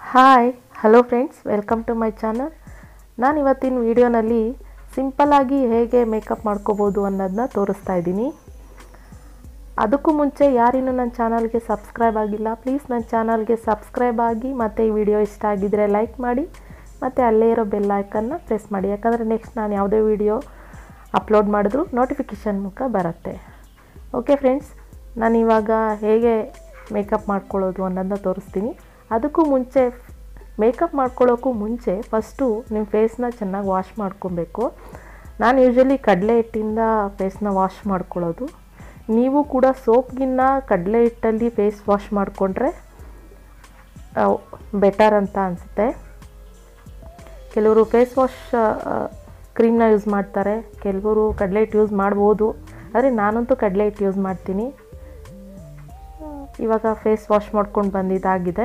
hi hello friends welcome to my channel ನಾನು ಇವತ್ತಿನ ವಿಡಿಯೋನಲ್ಲಿ ಸಿಂಪಲ್ಲಾಗಿ ಹೇಗೆ ಮೇಕಪ್ ಮಾಡ್ಕೋಬೋದು ಅನ್ನೋದನ್ನ ತೋರಿಸ್ತಾ ಇದ್ದೀನಿ ಅದಕ್ಕೂ ಮುಂಚೆ ಯಾರಿನ್ನೂ ನನ್ನ ಚಾನಲ್ಗೆ ಸಬ್ಸ್ಕ್ರೈಬ್ ಆಗಿಲ್ಲ ಪ್ಲೀಸ್ ನನ್ನ ಚಾನಲ್ಗೆ ಸಬ್ಸ್ಕ್ರೈಬ್ ಆಗಿ ಮತ್ತು ಈ ವಿಡಿಯೋ ಇಷ್ಟ ಆಗಿದ್ದರೆ ಲೈಕ್ ಮಾಡಿ ಮತ್ತು ಅಲ್ಲೇ ಇರೋ ಬೆಲ್ ಐಕನ್ನ ಪ್ರೆಸ್ ಮಾಡಿ ಯಾಕಂದರೆ ನೆಕ್ಸ್ಟ್ ನಾನು ಯಾವುದೇ ವಿಡಿಯೋ ಅಪ್ಲೋಡ್ ಮಾಡಿದ್ರು ನೋಟಿಫಿಕೇಷನ್ ಮುಖ ಬರುತ್ತೆ ಓಕೆ ಫ್ರೆಂಡ್ಸ್ ನಾನು ಇವಾಗ ಹೇಗೆ ಮೇಕಪ್ ಮಾಡ್ಕೊಳ್ಳೋದು ಅನ್ನೋದನ್ನ ತೋರಿಸ್ತೀನಿ ಅದಕ್ಕೂ ಮುಂಚೆ ಮೇಕಪ್ ಮಾಡ್ಕೊಳ್ಳೋಕ್ಕೂ ಮುಂಚೆ ಫಸ್ಟು ನಿಮ್ಮ ಫೇಸ್ನ ಚೆನ್ನಾಗಿ ವಾಶ್ ಮಾಡ್ಕೊಬೇಕು ನಾನು ಯೂಶ್ವಲಿ ಕಡಲೆ ಹಿಟ್ಟಿಂದ ಫೇಸ್ನ ವಾಶ್ ಮಾಡ್ಕೊಳ್ಳೋದು ನೀವು ಕೂಡ ಸೋಪ್ಗಿನ್ನ ಕಡಲೆ ಹಿಟ್ಟಲ್ಲಿ ಫೇಸ್ ವಾಶ್ ಮಾಡಿಕೊಂಡ್ರೆ ಬೆಟರ್ ಅಂತ ಅನಿಸುತ್ತೆ ಕೆಲವರು ಫೇಸ್ ವಾಶ್ ಕ್ರೀಮ್ನ ಯೂಸ್ ಮಾಡ್ತಾರೆ ಕೆಲವರು ಕಡಲೆ ಹಿಟ್ಟು ಯೂಸ್ ಮಾಡ್ಬೋದು ಆದರೆ ನಾನಂತೂ ಕಡಲೆ ಹಿಟ್ಟು ಯೂಸ್ ಮಾಡ್ತೀನಿ ಇವಾಗ ಫೇಸ್ ವಾಶ್ ಮಾಡ್ಕೊಂಡು ಬಂದಿದ್ದಾಗಿದೆ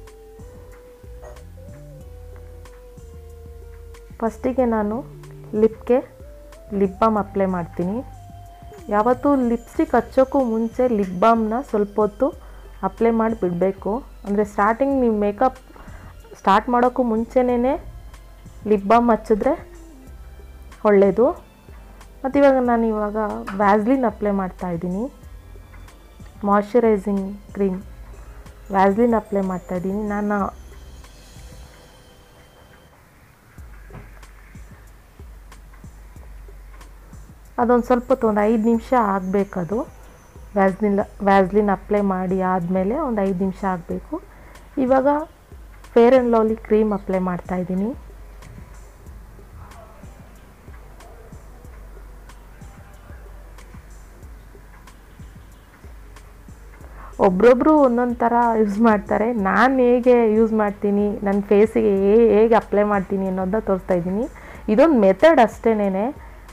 ಫಸ್ಟಿಗೆ ನಾನು ಲಿಪ್ಗೆ ಲಿಪ್ ಬಾಮ್ ಅಪ್ಲೈ ಮಾಡ್ತೀನಿ ಯಾವತ್ತೂ ಲಿಪ್ಸ್ಟಿಕ್ ಹಚ್ಚೋಕ್ಕೂ ಮುಂಚೆ ಲಿಪ್ ಬಾಮ್ನ ಸ್ವಲ್ಪ ಹೊತ್ತು ಅಪ್ಲೈ ಮಾಡಿ ಬಿಡಬೇಕು ಅಂದರೆ ಸ್ಟಾರ್ಟಿಂಗ್ ನೀವು ಮೇಕಪ್ ಸ್ಟಾರ್ಟ್ ಮಾಡೋಕ್ಕೂ ಮುಂಚೆನೇ ಲಿಪ್ ಬಾಮ್ ಹಚ್ಚಿದ್ರೆ ಒಳ್ಳೆಯದು ಮತ್ತು ಇವಾಗ ನಾನು ಇವಾಗ ವ್ಯಾಸ್ಲಿನ್ ಅಪ್ಲೈ ಮಾಡ್ತಾಯಿದ್ದೀನಿ ಮಾಯ್ಶ್ಚರೈಸಿಂಗ್ ಕ್ರೀಮ್ ವ್ಯಾಸ್ಲಿನ್ ಅಪ್ಲೈ ಮಾಡ್ತಾಯಿದ್ದೀನಿ ನಾನು ಅದೊಂದು ಸ್ವಲ್ಪ ಹೊತ್ತು ಒಂದು ಐದು ನಿಮಿಷ ಆಗಬೇಕದು ವ್ಯಾಸ್ಲಿನ್ ವ್ಯಾಸ್ಲಿನ್ ಅಪ್ಲೈ ಮಾಡಿ ಆದಮೇಲೆ ಒಂದು ಐದು ನಿಮಿಷ ಆಗಬೇಕು ಇವಾಗ Fair and Lovely cream apply ಮಾಡ್ತಾಯಿದ್ದೀನಿ ಒಬ್ರೊಬ್ಬರು ಒಂದೊಂದು ಥರ ಯೂಸ್ ಮಾಡ್ತಾರೆ ನಾನು ಹೇಗೆ ಯೂಸ್ ಮಾಡ್ತೀನಿ ನನ್ನ ಫೇಸಿಗೆ ಹೇಗೆ ಅಪ್ಲೈ ಮಾಡ್ತೀನಿ ಅನ್ನೋದನ್ನ ತೋರಿಸ್ತಾ ಇದ್ದೀನಿ ಇದೊಂದು ಮೆಥಡ್ ಅಷ್ಟೇನೆ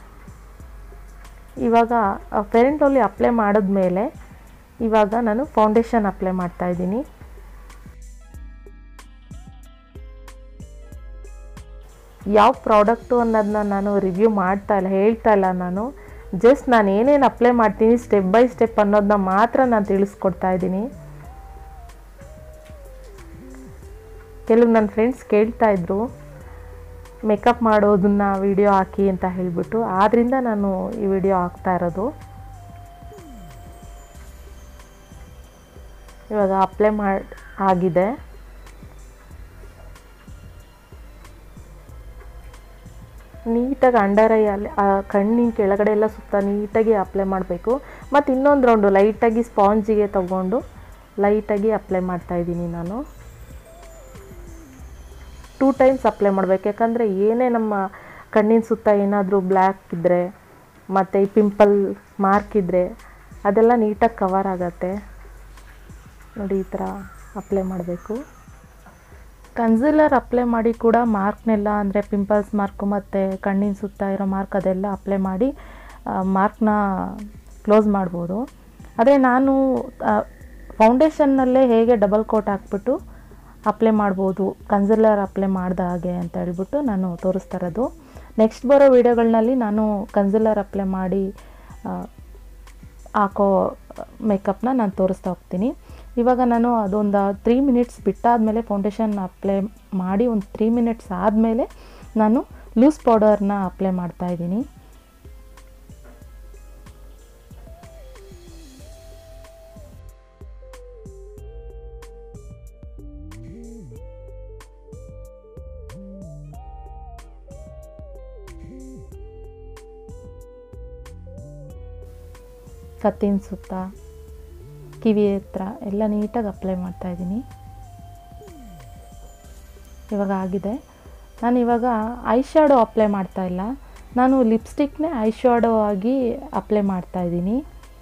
ಇವಾಗ ಫೆರೆಂಟಲ್ಲಿ ಅಪ್ಲೈ ಮಾಡಿದ್ಮೇಲೆ ಇವಾಗ ನಾನು ಫೌಂಡೇಶನ್ ಅಪ್ಲೈ ಮಾಡ್ತಾಯಿದ್ದೀನಿ ಯಾವ ಪ್ರಾಡಕ್ಟು ಅನ್ನೋದನ್ನ ನಾನು ರಿವ್ಯೂ ಮಾಡ್ತಾ ಇಲ್ಲ ಹೇಳ್ತಾ ಇಲ್ಲ ನಾನು ಜಸ್ಟ್ ನಾನು ಏನೇನು ಅಪ್ಲೈ ಮಾಡ್ತೀನಿ ಸ್ಟೆಪ್ ಬೈ ಸ್ಟೆಪ್ ಅನ್ನೋದನ್ನ ಮಾತ್ರ ನಾನು ತಿಳಿಸ್ಕೊಡ್ತಾ ಇದ್ದೀನಿ ಕೆಲವು ನನ್ನ ಫ್ರೆಂಡ್ಸ್ ಕೇಳ್ತಾ ಇದ್ರು ಮೇಕಪ್ ಮಾಡೋದನ್ನ ವಿಡಿಯೋ ಹಾಕಿ ಅಂತ ಹೇಳಿಬಿಟ್ಟು ಆದ್ದರಿಂದ ನಾನು ಈ ವಿಡಿಯೋ ಹಾಕ್ತಾ ಇರೋದು ಇವಾಗ ಅಪ್ಲೈ ಮಾಡಿ ಆಗಿದೆ ನೀಟಾಗಿ ಅಂಡರ್ ಐ ಅಲ್ಲಿ ಕಣ್ಣಿನ ಕೆಳಗಡೆ ಎಲ್ಲ ಸುತ್ತ ನೀಟಾಗಿ ಅಪ್ಲೈ ಮಾಡಬೇಕು ಮತ್ತು ಇನ್ನೊಂದು ರೌಂಡು ಲೈಟಾಗಿ ಸ್ಪಾಂಜಿಗೆ ತಗೊಂಡು ಲೈಟಾಗಿ ಅಪ್ಲೈ ಮಾಡ್ತಾಯಿದ್ದೀನಿ ನಾನು ಟೂ ಟೈಮ್ಸ್ ಅಪ್ಲೈ ಮಾಡಬೇಕು ಯಾಕಂದರೆ ಏನೇ ನಮ್ಮ ಕಣ್ಣಿನ ಸುತ್ತ ಏನಾದರೂ ಬ್ಲ್ಯಾಕ್ ಇದ್ದರೆ ಮತ್ತು ಈ ಪಿಂಪಲ್ ಮಾರ್ಕ್ ಇದ್ದರೆ ಅದೆಲ್ಲ ನೀಟಾಗಿ ಕವರ್ ಆಗುತ್ತೆ ನೋಡಿ ಈ ಥರ ಅಪ್ಲೈ ಮಾಡಬೇಕು ಕನ್ಸಿಲರ್ ಅಪ್ಲೈ ಮಾಡಿ ಕೂಡ ಮಾರ್ಕ್ನೆಲ್ಲ ಅಂದರೆ ಪಿಂಪಲ್ಸ್ ಮಾರ್ಕು ಮತ್ತು ಕಣ್ಣಿನ ಸುತ್ತ ಇರೋ ಮಾರ್ಕ್ ಅದೆಲ್ಲ ಅಪ್ಲೈ ಮಾಡಿ ಮಾರ್ಕ್ನ ಕ್ಲೋಸ್ ಮಾಡ್ಬೋದು ಅದೇ ನಾನು ಫೌಂಡೇಶನ್ನಲ್ಲೇ ಹೇಗೆ ಡಬಲ್ ಕೋಟ್ ಹಾಕ್ಬಿಟ್ಟು ಅಪ್ಲೈ ಮಾಡ್ಬೋದು ಕನ್ಸಿಲರ್ ಅಪ್ಲೈ ಮಾಡ್ದ ಹಾಗೆ ಅಂತ ಹೇಳ್ಬಿಟ್ಟು ನಾನು ತೋರಿಸ್ತಾ ಇರೋದು ನೆಕ್ಸ್ಟ್ ಬರೋ ವೀಡಿಯೋಗಳಲ್ಲಿ ನಾನು ಕನ್ಸಿಲರ್ ಅಪ್ಲೈ ಮಾಡಿ ಹಾಕೋ ಮೇಕಪ್ನ ನಾನು ತೋರಿಸ್ತಾ ಹೋಗ್ತೀನಿ ಇವಾಗ ನಾನು ಅದೊಂದು ತ್ರೀ ಮಿನಿಟ್ಸ್ ಬಿಟ್ಟಾದಮೇಲೆ ಫೌಂಡೇಶನ್ ಅಪ್ಲೈ ಮಾಡಿ ಒಂದು ತ್ರೀ ಮಿನಿಟ್ಸ್ ಆದಮೇಲೆ ನಾನು ಲೂಸ್ ಪೌಡರ್ನ ಅಪ್ಲೈ ಮಾಡ್ತಾಯಿದ್ದೀನಿ ಕತ್ತಿನ ಸುತ್ತ ಕಿವಿ ಹತ್ರ ಎಲ್ಲ ನೀಟಾಗಿ ಅಪ್ಲೈ ಮಾಡ್ತಾಯಿದ್ದೀನಿ ಇವಾಗ ಆಗಿದೆ ನಾನು ಇವಾಗ ಐ ಶ್ಯಾಡೋ ಅಪ್ಲೈ ಮಾಡ್ತಾ ಇಲ್ಲ ನಾನು ಲಿಪ್ಸ್ಟಿಕ್ನೇ ಐ ಶ್ಯಾಡೋ ಆಗಿ ಅಪ್ಲೈ ಮಾಡ್ತಾಯಿದ್ದೀನಿ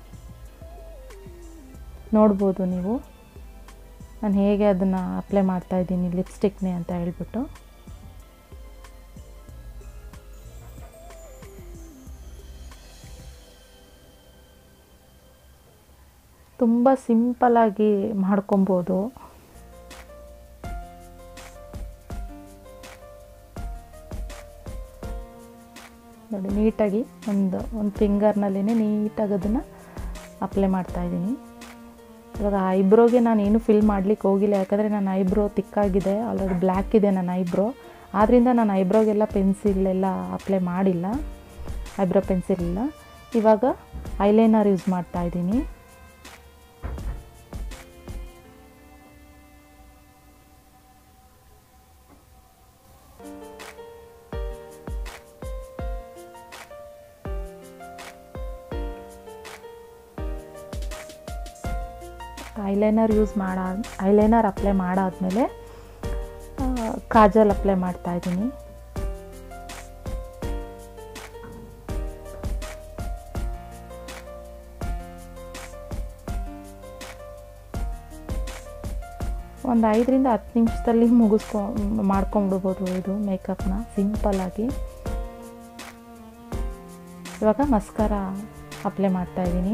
ನೋಡ್ಬೋದು ನೀವು ನಾನು ಹೇಗೆ ಅದನ್ನು ಅಪ್ಲೈ ಮಾಡ್ತಾಯಿದ್ದೀನಿ ಲಿಪ್ಸ್ಟಿಕ್ನೇ ಅಂತ ಹೇಳ್ಬಿಟ್ಟು ತುಂಬ ಸಿಂಪಲಾಗಿ ಮಾಡ್ಕೊಬೋದು ನೋಡಿ ನೀಟಾಗಿ ಒಂದು ಒಂದು ಫಿಂಗರ್ನಲ್ಲೇ ನೀಟಾಗಿ ಅದನ್ನು ಅಪ್ಲೈ ಮಾಡ್ತಾಯಿದ್ದೀನಿ ಇವಾಗ ಐಬ್ರೋಗೆ ನಾನು ಏನು ಫಿಲ್ ಮಾಡಲಿಕ್ಕೆ ಹೋಗಿಲ್ಲ ಯಾಕಂದರೆ ನನ್ನ ಐಬ್ರೋ ತಿಕ್ಕಾಗಿದೆ ಆಲ್ರೆಡಿ ಬ್ಲ್ಯಾಕ್ ಇದೆ ನನ್ನ ಐಬ್ರೋ ಆದ್ದರಿಂದ ನಾನು ಐಬ್ರೋಗೆಲ್ಲ ಪೆನ್ಸಿಲ್ ಎಲ್ಲ ಅಪ್ಲೈ ಮಾಡಿಲ್ಲ ಐಬ್ರೋ ಪೆನ್ಸಿಲ್ ಇಲ್ಲ ಇವಾಗ ಐಲೈನರ್ ಯೂಸ್ ಮಾಡ್ತಾ ಇದ್ದೀನಿ ಐಲೈನರ್ ಯೂಸ್ ಮಾಡ ಐಲೈನರ್ ಅಪ್ಲೈ ಮಾಡಾದಮೇಲೆ ಕಾಜಲ್ ಅಪ್ಲೈ ಮಾಡ್ತಾ ಇದ್ದೀನಿ ಒಂದು ಐದರಿಂದ ಹತ್ತು ನಿಮಿಷದಲ್ಲಿ ಮುಗಿಸ್ಕೊ ಮಾಡ್ಕೊಂಬಿಡ್ಬೋದು ಇದು ಮೇಕಪ್ನ ಸಿಂಪಲ್ಲಾಗಿ ಇವಾಗ ಮಸ್ಕಾರ ಅಪ್ಲೈ ಮಾಡ್ತಾ ಇದ್ದೀನಿ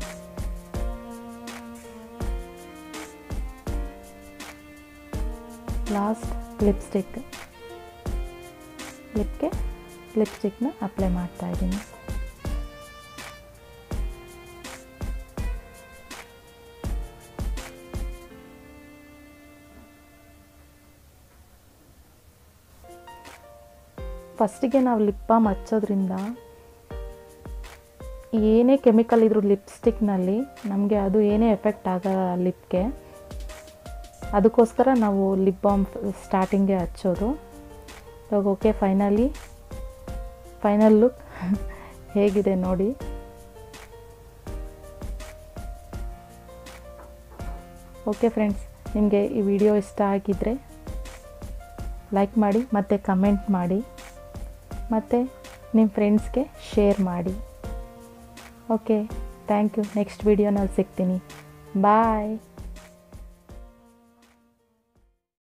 ಲಾಸ್ಟ್ ಲಿಪ್ಸ್ಟಿಕ್ ಲಿಪ್ಗೆ ಲಿಪ್ಸ್ಟಿಕ್ನ ಅಪ್ಲೈ ಮಾಡ್ತಾ ಇದ್ದೀನಿ ಫಸ್ಟಿಗೆ ನಾವು ಲಿಪ್ ಬಾಮ್ ಹಚ್ಚೋದ್ರಿಂದ ಏನೇ ಕೆಮಿಕಲ್ ಇದ್ರೂ ಲಿಪ್ಸ್ಟಿಕ್ನಲ್ಲಿ ನಮಗೆ ಅದು ಏನೇ ಎಫೆಕ್ಟ್ ಆಗಲ್ಲ ಲಿಪ್ಗೆ ಅದಕ್ಕೋಸ್ಕರ ನಾವು ಲಿಪ್ ಬಾಮ್ ಸ್ಟಾರ್ಟಿಂಗ್ಗೆ ಹಚ್ಚೋದು ಇವಾಗ ಓಕೆ ಫೈನಲಿ ಫೈನಲ್ ಲುಕ್ ಹೇಗಿದೆ ನೋಡಿ ಓಕೆ ಫ್ರೆಂಡ್ಸ್ ನಿಮಗೆ ಈ ವಿಡಿಯೋ ಇಷ್ಟ ಆಗಿದ್ದರೆ ಲೈಕ್ ಮಾಡಿ ಮತ್ತು ಕಮೆಂಟ್ ಮಾಡಿ ಮತ್ತು ನಿಮ್ಮ ಫ್ರೆಂಡ್ಸ್ಗೆ ಶೇರ್ ಮಾಡಿ ಓಕೆ ಥ್ಯಾಂಕ್ ಯು ನೆಕ್ಸ್ಟ್ ವಿಡಿಯೋನಲ್ಲಿ ಸಿಗ್ತೀನಿ ಬಾಯ್